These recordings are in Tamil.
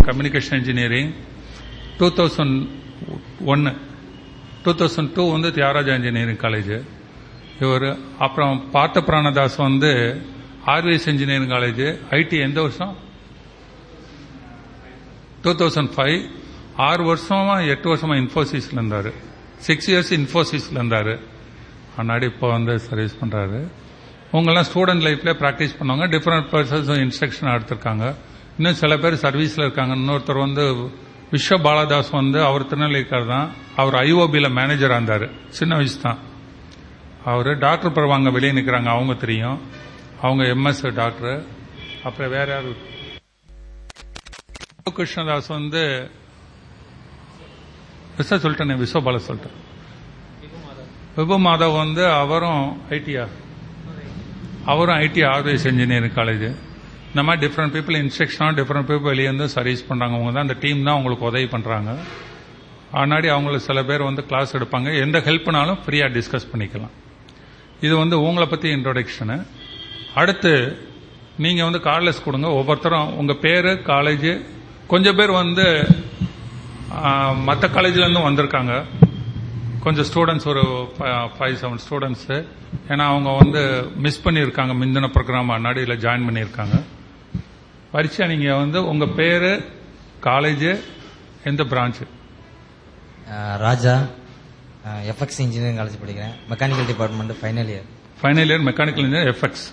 கம்யூனிகேஷன் இன்ஜினியரிங் டூ தௌசண்ட் ஒன்று டூ தௌசண்ட் டூ வந்து தியாகராஜா இன்ஜினியரிங் காலேஜ் இவர் அப்புறம் பார்த்த பிராணதாஸ் வந்து ஆர்விஎஸ் இன்ஜினியரிங் காலேஜ் ஐடி எந்த வருஷம் டூ தௌசண்ட் ஃபைவ் ஆறு வருஷமா எட்டு வருஷமா இன்ஃபோசிஸ்ல இருந்தாரு சிக்ஸ் இயர்ஸ் இன்ஃபோசிஸ்ல இருந்தாரு முன்னாடி இப்போ வந்து சர்வீஸ் பண்றாரு உங்கெல்லாம் ஸ்டூடெண்ட் லைஃப்ல ப்ராக்டிஸ் பண்ணுவாங்க டிஃப்ரெண்ட் பர்சன்ஸ் இன்ஸ்ட்ரக்ஷன் எடுத்திருக்காங்க இன்னும் சில பேர் சர்வீஸ்ல இருக்காங்க இன்னொருத்தர் வந்து விஸ்வ பாலதாஸ் வந்து அவர் திருநெல்வேலிக்கார் தான் அவர் ஐஓபியில் மேனேஜராக இருந்தார் சின்ன வயசு தான் அவர் டாக்டர் பிரபாங்க வெளியே நிற்கிறாங்க அவங்க தெரியும் அவங்க எம்எஸ் டாக்டர் அப்புறம் வேற யாரு கிருஷ்ணதாஸ் வந்து விச சொல்லிட்டேனே விஸ்வபால சொல்லிட்டேன் விபு மாதவ் வந்து அவரும் ஐடியா அவரும் ஐடி ஆர்வேஸ் இன்ஜினியரிங் காலேஜ் இந்த மாதிரி டிஃப்ரெண்ட் பீப்புள் இன்ஸ்ட்ரக்ஷனாக டிஃப்ரெண்ட் பீப்புள் வெளியே வந்து சர்வீஸ் பண்ணுறாங்க அவங்க தான் அந்த டீம் தான் உங்களுக்கு உதவி பண்ணுறாங்க ஆனாடி அவங்களுக்கு சில பேர் வந்து கிளாஸ் எடுப்பாங்க எந்த ஹெல்ப்னாலும் ஃப்ரீயாக டிஸ்கஸ் பண்ணிக்கலாம் இது வந்து உங்களை பற்றி இன்ட்ரோடக்ஷனு அடுத்து நீங்கள் வந்து கார்லெஸ் கொடுங்க ஒவ்வொருத்தரும் உங்கள் பேர் காலேஜ் கொஞ்சம் பேர் வந்து மற்ற காலேஜ்லேருந்தும் வந்திருக்காங்க கொஞ்சம் ஸ்டூடெண்ட்ஸ் ஒரு ஃபைவ் செவன் ஸ்டூடெண்ட்ஸு ஏன்னா அவங்க வந்து மிஸ் பண்ணியிருக்காங்க மிந்தின ப்ரோக்ராம் நடுவில் ஜாயின் பண்ணியிருக்காங்க பரீட்சா நீங்கள் வந்து உங்கள் பேர் காலேஜ் எந்த பிரான்ச்சு அஹ் ராஜா எஃப்எக்ஸ் இன்ஜினியரிங் காலேஜ் படிக்கிறேன் mechanical department final year final year mechanical engineer FX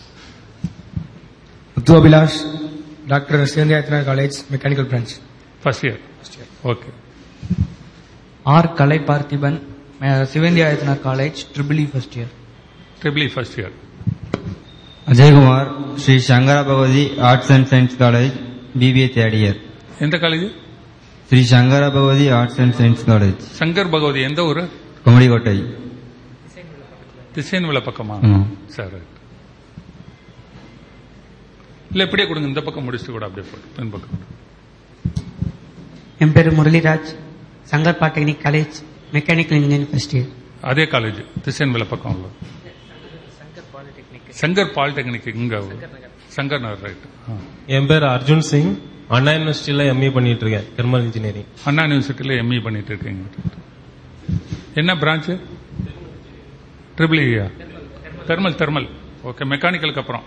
Muthu Abhilash doctor சிவந்தியாத்னா college mechanical branch first year okay R Kalai Parthiban Sivanthi Aditanar college triple E first year triple first year Ajaykumar Sri Sankara Bhagavathi arts and science college BBA third year எந்த college Sri Sankara Bhagavathi arts and science college Shankar Bhagavathi எந்த ஊர் குமரிக்கோட்டை திசைன் விழா பக்கமா ஆமா. சரி ரைட் இல்ல இப்படியே கொடுங்க இந்த பக்கம் முடிச்சுட்டு கூட அப்படியே போட்டு பின் பக்கம் என் பேர் Muraliraj Sankar polytechnic college mechanical engineering first year அதே காலேஜ் திசைன் விழா பக்கம் உள்ள சங்கர் பாலிடெக்னிக் இங்க சங்கர் நகர் ரைட் என் பேர் அர்ஜுன் சிங் அண்ணா யூனிவர்சிட்டியில எம்ஏ பண்ணிட்டு இருக்கேன் தெர்மல் இன்ஜினியரிங் அண்ணா யூனிவர்சிட்டியில எம்இ பண்ணிட்டு இருக்கீங்க என்ன branch triple E thermal thermal okay மெக்கானிக்கலுக்கு அப்புறம்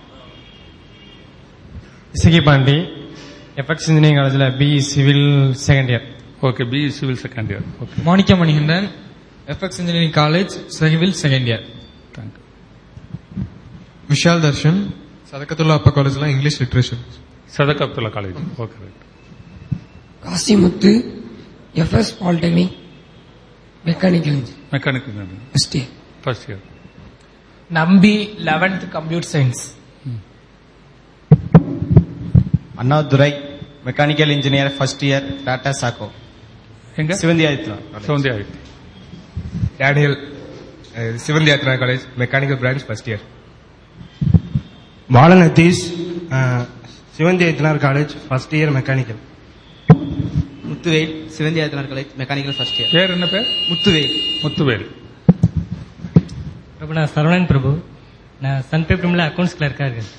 இசகி பாண்டி எஃப்எக்ஸ் இன்ஜினியரிங் காலேஜில் BE civil second year okay B civil second year okay Monika Manikandan FX engineering college civil second year thank you Vishal Darshan Sadakathullah Appa காலேஜ்ல English literature Sadak Abdullah college okay right Kasimuthu FS polytechnic mechanical engineer mechanical first year first year Nambi eleventh computer science Annadurai mechanical engineer first year டாடா சாக்கோ எங்க சிவந்தியாயத்ரா சிவந்தி ஆயிட்டு Daniel சிவந்தியாத்னா college mechanical branch first year பாலநத்தீஷ் சிவந்தி Aditanar college first year mechanical Muthuvel சிவந்தி Aditanar college mechanical first year பேர் என்ன பேர் முத்துவேல் முத்துவேல் பிரபு நான் சரவணன் பிரபு நான் சன் பேப்பர்ல அக்கௌண்ட்ஸ் கிளர்க்கா இருக்கேன்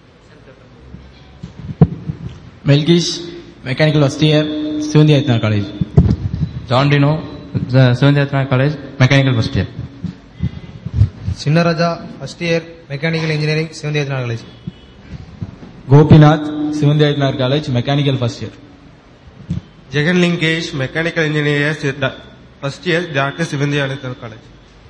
Melkish mechanical first year Sivanthi Aditanar college John Dino Sivanthi Aditanar college mechanical first year Chinnaraja first year mechanical engineering Sivanthi Aditanar college Gopinath Sivanthi Aditanar college mechanical first year Jegan Lingesh mechanical engineer first year doctor Sivanthi Aditanar college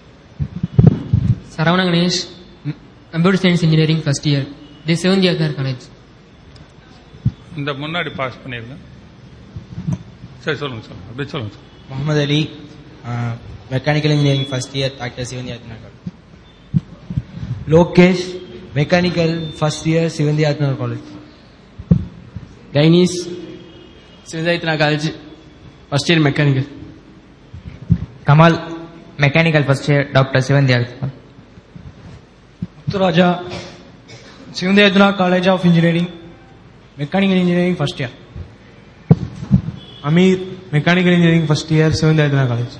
Saravana Ganesh computer science engineering first year the Sivanthi Aditanar college இந்த முன்னாடி பாஸ் பண்ணிருங்க சரி சொல்லுங்க சொல்லுங்க அப்படியே சொல்லுங்க சொல்லுங்க. முகமது அலி mechanical engineering first year doctor சிவந்தி Aditanar college Lokesh mechanical first year சிவந்தி ஆத்மர் college கைனீஸ் சிவந்தாயத்னா college first year mechanical Kamal mechanical first year doctor சிவந்தி ஆத்மா முத்துராஜா சிவந்தி ஆயத்தனா college of engineering mechanical engineering first year Amir mechanical engineering first year Sivanthi Aditanar college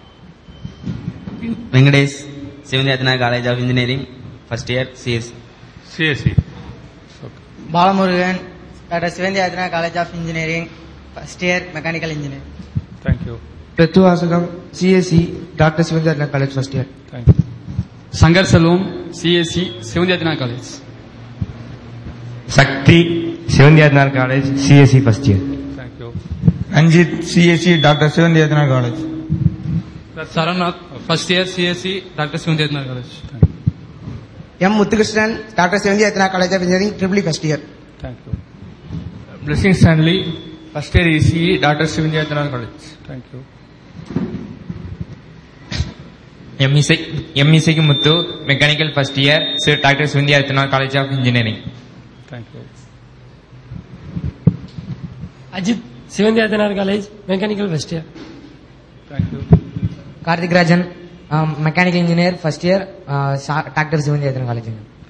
Venkatesh Sivanthi Aditanar college of engineering first year CS CSC Balamurugan Dr. Sivendhyadana College of Engineering, first year mechanical engineering. Thank you பிரத்துவாசகம் CSC doctor சிவந்தாத்னா college first year thank you Shankar Selvam CSC சிவந்தியாத்னா college Sakthi சிவந்தியாத்னார் college CSC first year thank you Ranjith CSC doctor சிவந்தியாத்னா college சரண்நாத் first year CSC doctor சிவந்தியாத்னா college M Muthukrishnan doctor சிவந்தியாத்னா college of engineering triple first year thank you Blessing Stanley, first year ECE, Dr. Sivindhyathanar College. Thank you எம்இசை எம்இசைக்கு Muthu mechanical first year sir doctor சிவந்தியாத்னா college of engineering thank you Ajith சிவந்தியாதனார் college mechanical first year thank you Karthik Rajan mechanical engineer first year doctor சிவந்தியாதன் college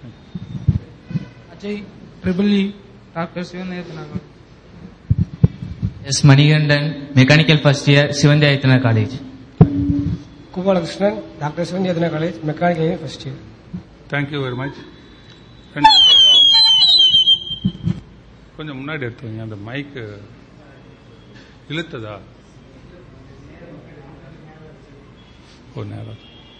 Ajay triple E doctor சிவந்தியாதனா college S Manikandan mechanical first year சிவந்தியாத்னா college Gopalakrishnan doctor சிவந்தியாத்னா college mechanical engineering first year thank you very much கொஞ்சம் முன்னாடி எடுத்து வைங்க அந்த மைக்கு இழுத்ததா ஒரு நேரம்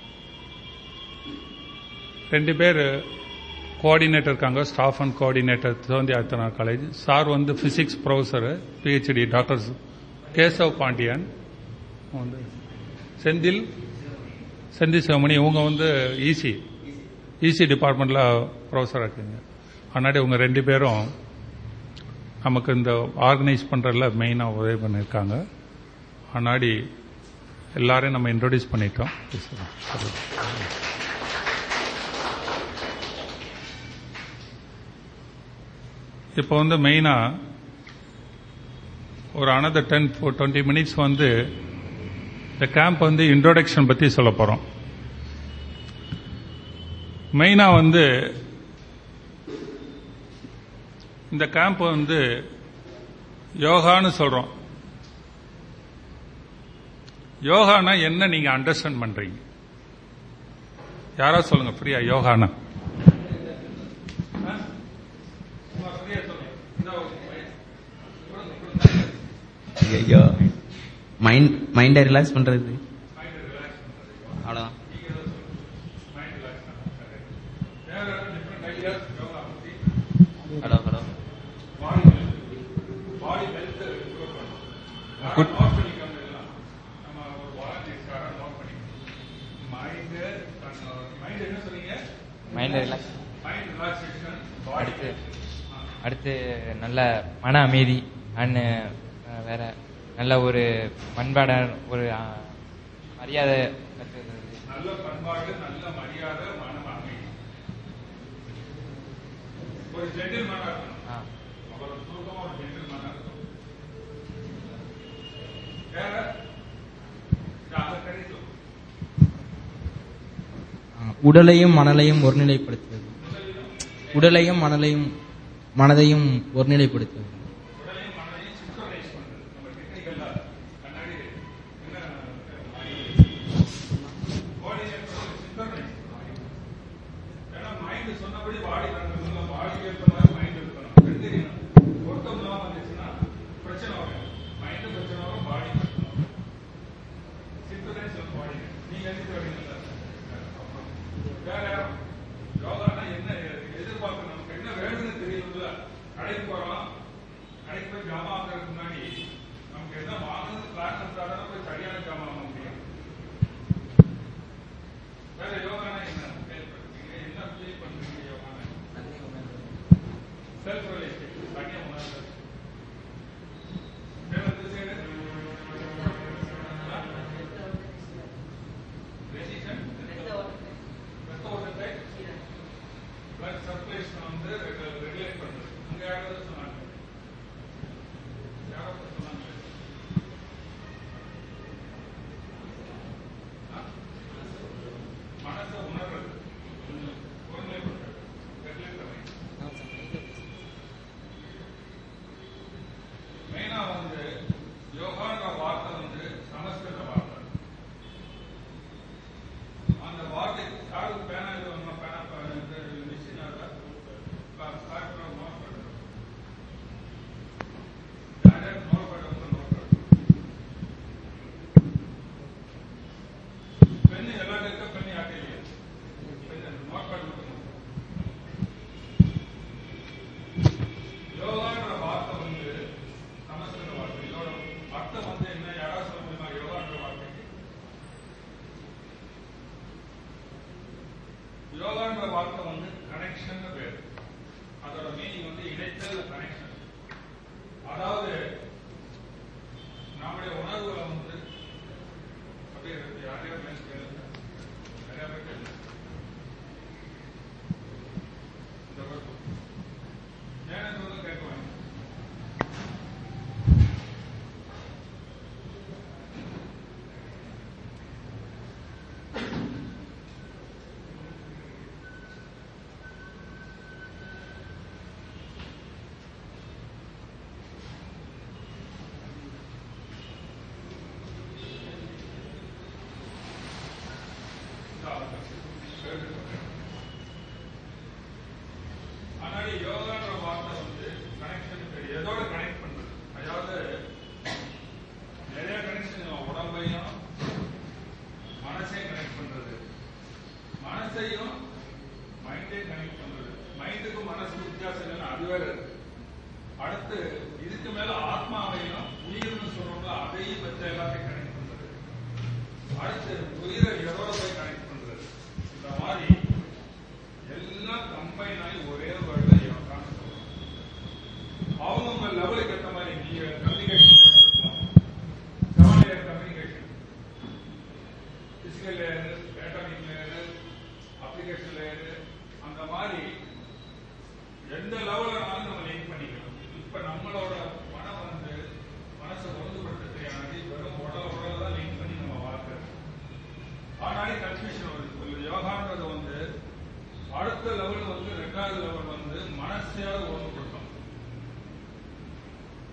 ரெண்டு பேர் கோஆர்டினேட்டர் இருக்காங்க staff and coordinator Sivanthi Aditanar college sir வந்து physics professor PhD doctor Kesav Pandian வந்து செந்தில் செந்தில் சிவமணி இவங்க வந்து ஈசி ஈசி டிபார்ட்மெண்ட்ல ப்ரொஃபஸராக இருக்கீங்க அதனாடி இவங்க ரெண்டு பேரும் நமக்கு இந்த ஆர்கனைஸ் பண்ணுறதுல மெயினாக உதவி பண்ணியிருக்காங்க அதனாடி எல்லாரையும் நம்ம இன்ட்ரோடியூஸ் பண்ணிட்டோம் இப்போ வந்து மெயினாக ஒரு அனதர் டென் டுவெண்ட்டி மினிட்ஸ் வந்து இந்த கேம்ப் வந்து இன்ட்ரோடக்ஷன் பற்றி சொல்ல போகிறோம் மெயினாக வந்து இந்த கேம்ப் வந்து யோகான்னு சொல்றோம் யோகானா என்ன நீங்க அண்டர்ஸ்டாண்ட் பண்றீங்க யாரா சொல்லுங்க ஃப்ரீயா யோகானா ஐயோ மைண்ட் மைண்டை ரிலாக்ஸ் பண்றது அவ்வளோதான் hello hello good mind relax அடுத்து அடுத்து நல்ல மன அமைதி அண்ட் வேற நல்ல ஒரு பண்பாட ஒரு அஹ், மரியாதை கத்துக்கிறது நல்ல பண்பாடு நல்ல மரியாதை மனம் அமைதி ஒரு ஜென்டில்மேனா இருக்கணும் அப்புறம் சுருக்கமா ஒரு ஜென்டில்மேனா இருக்கணும் வேற அந்த கருத்து உடலையும் மணலையும் ஒருநிலைப்படுத்துவது உடலையும் மணலையும் மனதையும் ஒருநிலைப்படுத்துவது கடைக்கு போறோம் கடைக்கு போய் ஜாமான் வாங்குறதுக்கு முன்னாடி நமக்கு என்ன வாங்குறது பிளான் இருந்தா போய் சரியான ஜாமான் வாங்க முடியும் வேற யோகானா என்ன செயல்படுறீங்க என்ன ஃபீல் பண்றீங்க யோகானா செல்ஃப் ரிலேஷன் தனியா உணர்ந்து வேற இந்த சைடு ரெசிஷன் ரத்த ஓட்டத்தை பிளட் சர்க்குலேஷன் வந்து ரெகுலேட் பண்றது அங்க யாராவது சொன்னாங்க யாராவது சொன்னாங்க மனசை உணர்றது ஒருநிலைப்படுறது ரெகுலேட் பண்ணி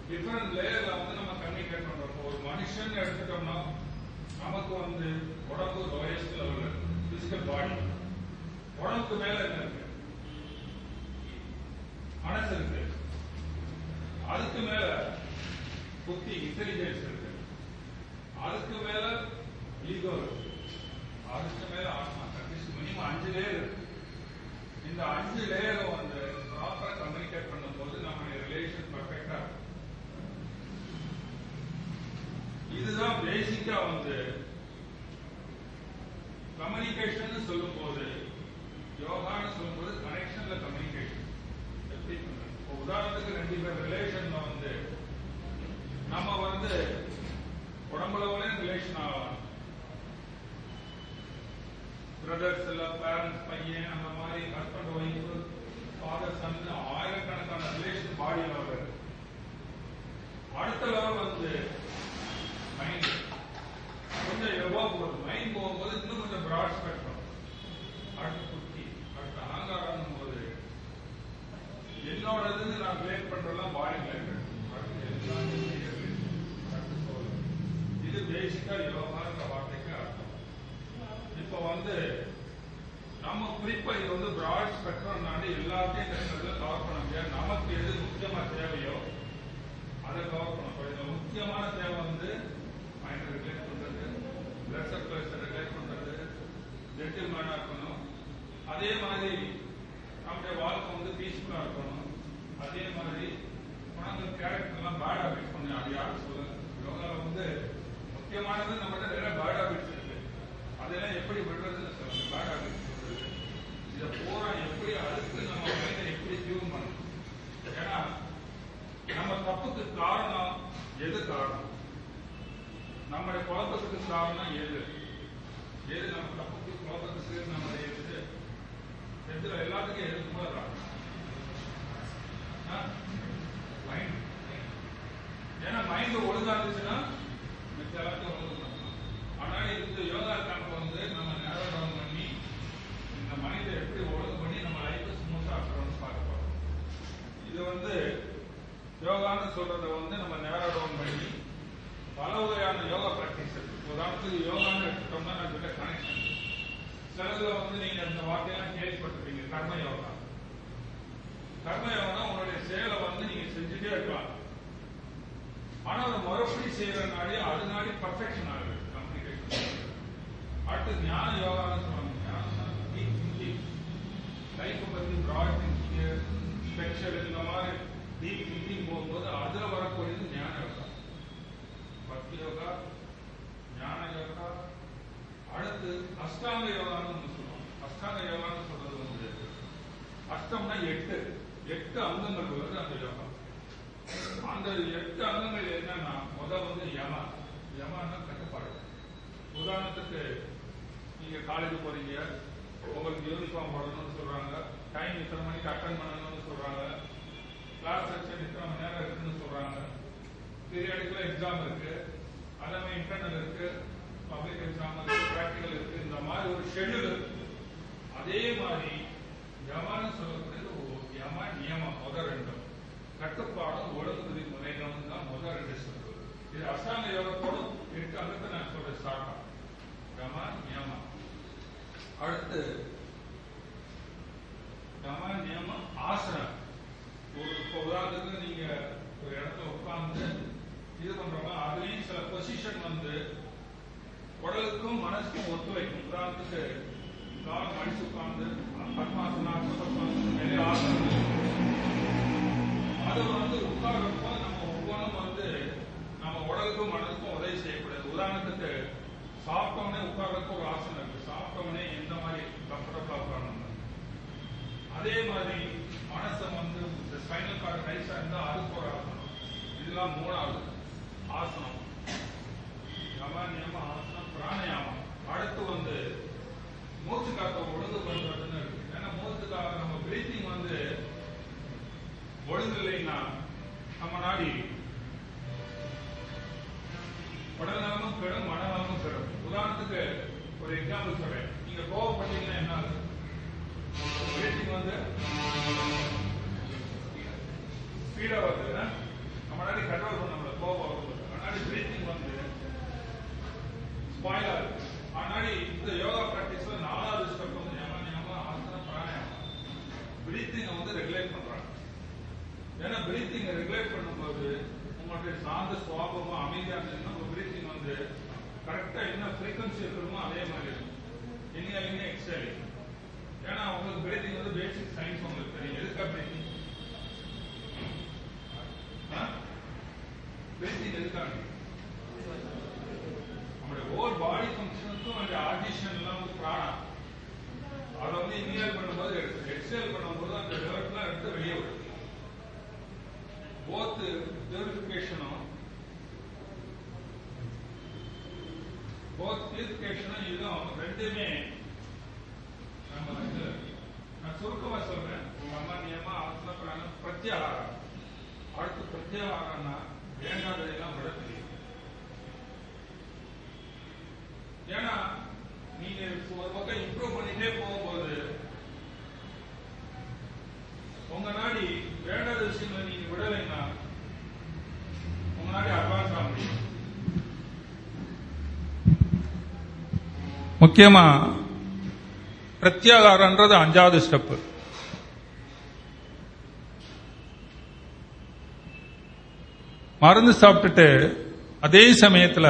டிஃபரெண்ட் லேயர்ல வந்து நம்ம கம்யூனிகேட் பண்றோம் இப்போ ஒரு மனுஷன் எடுத்துட்டோம்னா நமக்கு வந்து உடம்பு லோயஸ்ட் லெவல் பிசிக்கல் பாடி உடம்புக்கு மேல என்ன இருக்கு மனசு இருக்கு அதுக்கு மேல புத்தி இன்டெலிஜென்ஸ் இருக்கு அதுக்கு மேல ஈகோ இருக்கு அதுக்கு மேல ஆத்மா கண்டிஷன் மினிமம் அஞ்சு லேயர் இருக்கு இந்த அஞ்சு லேயரும் வந்து ப்ராப்பரா கம்யூனிகேட் பண்ணும்போது நம்ம ரிலேஷன் பர்ஃபெக்டா இதுதான் பேசிக்கா வந்து கம்யூனிகேஷன் சொல்லும் போது யோகான்னு சொல்லும்போது கனெக்ஷன்ல கம்யூனிகேஷன் எப்படி பண்றது? இப்போ உதாரணத்துக்கு ரெண்டு பேர் ரிலேஷன்ல வந்து நம்ம வந்து உடம்புல ரிலேஷன் ஆகலாம் பிரதர்ஸ் இல்ல பேரண்ட்ஸ் பையன் அந்த மாதிரி ஹஸ்பண்ட் ஒய்ஃப் ஃபாதர் சன் ஆயிரக்கணக்கான ரிலேஷன் பாடி லெவல் அடுத்த லெவல் வந்து மைண்ட் கொஞ்சம் எவ்வளோ போகுது மைண்ட் போகும்போது இன்னும் கொஞ்சம் பிராட் ஸ்பெக்ட்ரம் அடுத்து புத்தி அடுத்து அகங்காரம் போது என்னோடதுன்னு நான் கிரியேட் பண்றதெல்லாம் பாடி லைஃப் அடுத்து எல்லாம் அடுத்து soul. இது பேசிக்கா யோகான்ற வார்த்தைக்கு அர்த்தம் இப்ப வந்து நம்ம குறிப்பா இது வந்து பிராட் ஸ்பெக்ட்ரம் எல்லாத்தையும் இந்த இடத்துல கவர் பண்ண முடியாது நமக்கு எது முக்கியமா தேவையோ அதை கவர் பண்ண போறோம் இந்த முக்கியமான தேவை வந்து மைண்ட் ரெகுலேட் பண்றது பிளட் சர்க்குலேஷன் ரெகுலேட் பண்றது ஜென்டில்மேனா இருக்கணும் அதே மாதிரி நம்முடைய வாழ்க்கை வந்து பீஸ்ஃபுல்லா இருக்கணும் அதே மாதிரி குணங்கள் கேரக்டர் எல்லாம் பேட் ஹாபிட்ஸ் பண்ணி அது யாரும் சொல்லுங்க யோகால வந்து முக்கியமானது நம்மகிட்ட நிறைய பேட் ஹாபிட்ஸ் இருக்கு அதெல்லாம் எப்படி விடுறதுன்னு சொல்லுங்க பேட் ஹாபிட்ஸ் விடுறது இதை பூரா எப்படி அடுத்து நம்ம மைண்டை எப்படி டியூன் பண்ணணும் ஏன்னா நம்ம தப்புக்கு காரணம் எது காரணம் நம்முடைய குழப்பத்துக்கு காரணம் எது எது நம்ம தப்புக்கு குழப்பத்துக்கு நம்ம எது எதுல எல்லாத்துக்கும் எதுக்கு கூட காரணம் மைண்ட் ஏன்னா மைண்ட் ஒழுங்கா இருந்துச்சுன்னா மிச்ச எல்லாத்தையும் ஒழுங்கு பண்ணலாம் ஆனால் இந்த யோகா கேம்ப் வந்து நம்ம நேரோ டவுன் பண்ணி இந்த மைண்டை எப்படி ஒழுங்கு பண்ணி நம்ம லைஃப் ஸ்மூத்தா ஆக்கணும்னு பார்க்க போறோம் இது வந்து யோகான்னு சொல்றத வந்து நம்ம நேரோ டவுன் பண்ணி பல வகையான யோகா பிராக்டிஸ் இருக்கு உதாரணத்துக்கு யோகான்னு எடுத்துட்டோம்னா நான் கிட்ட கனெக்ஷன் சிலதுல வந்து நீங்க இந்த வார்த்தையெல்லாம் கேள்விப்பட்டிருப்பீங்க கர்ம யோகா கர்ம யோகா உங்களுடைய செயலை வந்து நீங்க செஞ்சுட்டே இருக்கலாம் ஆனா அதை மறுபடி செய்யறதுனாலே அது நாடி பர்ஃபெக்ஷன் ஆகுது கம்யூனிகேஷன் அடுத்து ஞான யோகான்னு சொல்லுவாங்க ஞானம்னா deep thinking. லைஃப் பத்தி ப்ராட் திங்கிங் ஸ்பெஷல் இந்த மாதிரி டீப் திங்கிங் போகும்போது அதுல வரக்கூடியது ஞான யோகா பக்தி யோகா ஞான யோகா அடுத்து அஷ்டாங்க யோகான்னு ஒண்ணு சொல்லுவோம் அஷ்டாங்க யோகான்னு சொல்றது வந்து அஷ்டம்னா எட்டு எட்டு அங்கங்கள் வருது அந்த யோகா அந்த எட்டு அங்கங்கள் என்னன்னா முதல் வந்து யமா யமான்னா கட்டுப்பாடு உதாரணத்துக்கு நீங்க காலேஜ் போறீங்க உங்களுக்கு யூனிஃபார்ம் போடணும்னு சொல்றாங்க டைம் இத்தனை மணிக்கு அட்டன் பண்ணணும்னு சொல்றாங்க கிளாஸ் செக்ஷன் இத்தனை மணி நேரம் இருக்குன்னு சொல்றாங்க பீரியாடிக்கலா எக்ஸாம் இருக்கு அதே மாதிரி இன்டர்னல் இருக்கு பப்ளிக் எக்ஸாம் இருக்கு பிராக்டிகல் இருக்கு இந்த மாதிரி ஒரு ஷெட்யூல் இருக்கு அதே மாதிரி யமான்னு சொல்லக்கூடியது ஒரு யமா நியமம் முதல் ரெண்டும் கட்டுப்பாடும் ஒழுங்கு விதிமுறைகளும் தான் முதல் ரெண்டு சொல்றது இது அஷ்டாங்க யோகத்தோட எட்டு அங்கத்தை நான் சொல்றேன் ஸ்டார்ட் ஆகும் யமா நியமா அடுத்து யமா நியம ஆசனம் ஒரு இப்போ உதாரணத்துக்கு நீங்க ஒரு இடத்துல உட்கார்ந்து இது பண்றோமா அதுலயும் சில பொசிஷன் வந்து உடலுக்கும் மனசுக்கும் ஒத்துழைக்கும் உதாரணத்துக்கு கால் மடிச்சு உட்கார்ந்து பத்மாசனா பத்மாசனம் நிறைய ஆசனம் இருக்கு. அது வந்து உட்கார்றப்போ நம்ம ஒவ்வொன்றும் வந்து நம்ம உடலுக்கும் மனதுக்கும் உதவி செய்யக்கூடாது உதாரணத்துக்கு சாப்பிட்டவனே உட்கார்றதுக்கு ஒரு ஆசனம் இருக்கு சாப்பிட்டவனே எந்த மாதிரி கம்ஃபர்டபுளா உட்காரணும் அதே மாதிரி மனசை வந்து இந்த ஸ்பைனல் கார்டு ரைஸா இருந்தா அதுக்கு ஒரு ஆசனம் இதெல்லாம் மூணாவது ஆசனம் யம நியம ஆசனம் பிராணயாமம் அடுத்து வந்து மூச்சு காத்த ஒழுங்கு பண்றதுன்னு இருக்கு ஏன்னா மூச்சு காத்த நம்ம பிரீத்திங் வந்து ஒழுங்கு இல்லைன்னா நம்ம நாடி உடல் நலமும் கெடும் மனநலமும் கெடும் உதாரணத்துக்கு ஒரு எக்ஸாம்பிள் சொல்றேன் நீங்க கோவப்பட்டீங்கன்னா என்ன ஆகுது பிரீத்திங் வந்து ஸ்பீடா வருது நம்ம நாடி கண்ட்ரோல் ஸ்பாயில் ஆகுது அதனால இந்த யோகா பிராக்டிஸ்ல நாலாவது ஸ்டெப் வந்து ஞாபக ஞாபகம் ஆசன பிராணாயாமம் பிரீத்திங்கை வந்து ரெகுலேட் பண்றாங்க ஏன்னா பிரீத்திங்கை ரெகுலேட் பண்ணும்போது உங்களுடைய சாந்த சுவாபமும் அமைதியா இருந்ததுன்னா உங்க பிரீத்திங் வந்து கரெக்டா என்ன ஃப்ரீக்வன்சி இருக்கணுமோ அதே மாதிரி இருக்கும் இன்ஹேலிங் எக்ஸேலிங் ஏன்னா உங்களுக்கு பிரீத்திங் வந்து பேசிக் சயின்ஸ் உங்களுக்கு தெரியும் எதுக்கா பிரீத்திங் பிரீத்திங் எதுக்காக நம்முடைய ஹோல் பாடி ஃபங்க்ஷனுக்கும் அந்த ஆர்டிஷன் எல்லாம் வந்து பிராணா அதை வந்து இன்ஹேல் பண்ணும்போது எக்ஸேல் பண்ணும்போது அந்த டெவலப்லாம் எடுத்து வெளியே விடும் போத் பியூரிஃபிகேஷனும் போத் பியூரிஃபிகேஷனும் இதுவும் ரெண்டுமே நம்ம வந்து நான் சுருக்கமா சொல்றேன் நம்ம நியமா ஆசன பிராணம் பிரத்யாகாரம் அடுத்து பிரத்யாகாரம்னா வேண்டாததெல்லாம் விட தெரியும் ஏன்னா நீங்க ஒரு பக்கம் இம்ப்ரூவ் பண்ணிட்டே போகும்போது உங்க நாடி வேண்டாத விஷயங்களை நீங்க விடலைன்னா உங்க நாடி அட்வான்ஸ் ஆக முடியும் முக்கியமா பிரத்யாகாரன்றது அஞ்சாவது ஸ்டெப் மருந்து சாப்பிட்டுட்டு அதே சமயத்துல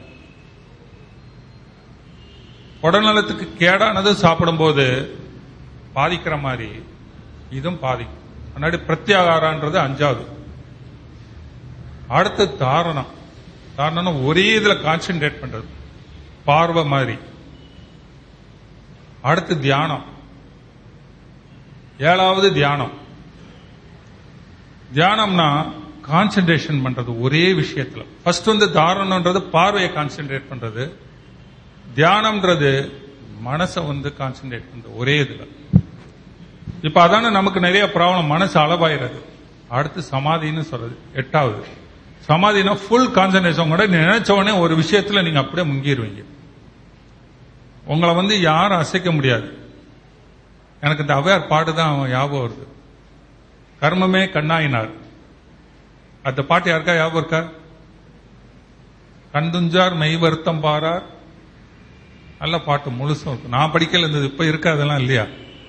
உடல்நலத்துக்கு கேடானது சாப்பிடும்போது பாதிக்கிற மாதிரி இதுவும் பாதிக்கும் முன்னாடி பிரத்யாகாரன்றது அஞ்சாவது அடுத்து தாரணம் தாரணம் ஒரே இதுல கான்சென்ட்ரேட் பண்றது பார்வை மாதிரி அடுத்து தியானம் ஏழாவது தியானம் தியானம்னா கான்சென்ட்ரேஷன் பண்றது ஒரே விஷயத்துல ஃபர்ஸ்ட் வந்து தாரணம்ன்றது பார்வையை கான்சென்ட்ரேட் பண்றது தியானம்ன்றது மனசை வந்து கான்சென்ட்ரேட் பண்றது ஒரே இதுல இப்ப அதான நமக்கு நிறைய ப்ராப்ளம் மனசு அளவாயிறது அடுத்து சமாதின்னு சொல்றது எட்டாவது சமாதினா ஃபுல் கான்சென்ட்ரேஷன் கூட நினைச்ச உடனே ஒரு விஷயத்துல நீங்க அப்படியே முங்கிடுவீங்க உங்களை வந்து யாரும் அசைக்க முடியாது எனக்கு இந்த அவையார் பாட்டு தான் ஞாபகம் வருது கர்மமே கண்ணாயினார் அந்த பாட்டு யாருக்கா ஞாபகம் இருக்கா கண்டுஞ்சார் மெய் வருத்தம் பாரார் நல்ல பாட்டு முழுசும் இருக்கு நான் படிக்கல இருந்தது இப்ப இருக்கா அதெல்லாம் இல்லையா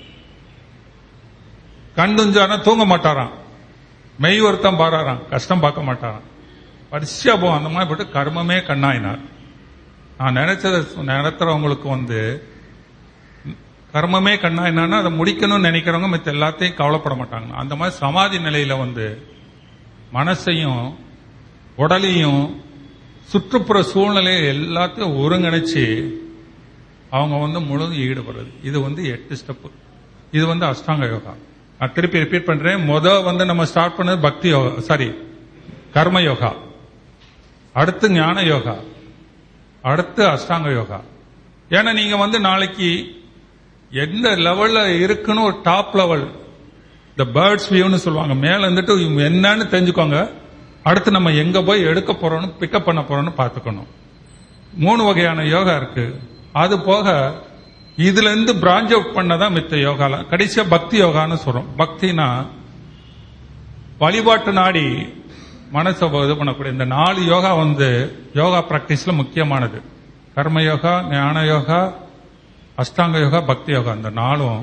கண்டுஞ்சானா தூங்க மாட்டாராம் மெய் வருத்தம் பாராராம் கஷ்டம் பார்க்க மாட்டாராம் வரிசையா போவோம் அந்த மாதிரி போட்டு கர்மமே கண்ணாயினார் நான் நினைச்சதை நடத்துறவங்களுக்கு வந்து கர்மமே கண்ணா என்னன்னா அதை முடிக்கணும்னு நினைக்கிறவங்க மத்த எல்லாத்தையும் கவலைப்பட மாட்டாங்க அந்த மாதிரி சமாதி நிலையில வந்து மனசையும் உடலையும் சுற்றுப்புற சூழ்நிலையை எல்லாத்தையும் ஒருங்கிணைச்சு அவங்க வந்து முழுதும் ஈடுபடுறது இது வந்து எட்டு ஸ்டெப் இது வந்து அஷ்டாங்க யோகா நான் திருப்பி ரிப்பீட் பண்றேன் முத வந்து நம்ம ஸ்டார்ட் பண்ணது பக்தி யோகா சாரி கர்ம யோகா அடுத்து ஞான யோகா அடுத்து அஷ்டாங்க யோகா ஏன்னா நீங்க வந்து நாளைக்கு எந்த லெவல்ல இருக்குன்னு ஒரு டாப் லெவல் இந்த பேர்ட்ஸ் வியூன்னு சொல்லுவாங்க மேல இருந்துட்டு இவங்க என்னன்னு தெரிஞ்சுக்கோங்க அடுத்து நம்ம எங்க போய் எடுக்க போறோம்னு பிக்கப் பண்ண போறோம்னு பார்த்துக்கணும் மூணு வகையான யோகா இருக்கு அது போக இதுல இருந்து பிராஞ்ச் அவுட் பண்ணதான் மித்த யோகால கடைசியா பக்தி யோகான்னு சொல்றோம் பக்தினா வழிபாட்டு நாடி மனசை இது பண்ணக்கூடிய இந்த நாலு யோகா வந்து யோகா பிராக்டிஸ்ல முக்கியமானது கர்ம யோகா ஞான யோகா அஷ்டாங்க யோகா பக்தி யோகா இந்த நாளும்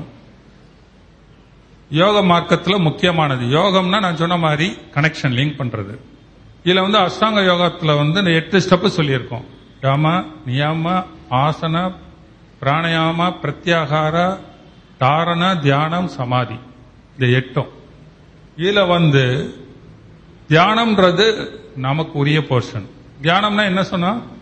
யோக மார்க்கத்துல முக்கியமானது யோகம்னா நான் சொன்ன மாதிரி கனெக்ஷன் லிங்க் பண்றது இதுல வந்து அஷ்டாங்க யோகத்துல வந்து இந்த எட்டு ஸ்டெப் சொல்லியிருக்கோம் யம நியம ஆசன பிராணயாம பிரத்யாகார தாரண தியானம் சமாதி இந்த எட்டும் இதுல வந்து தியானம்ன்றது நமக்கு உரிய போர்ஷன் தியானம்னா என்ன சொன்னா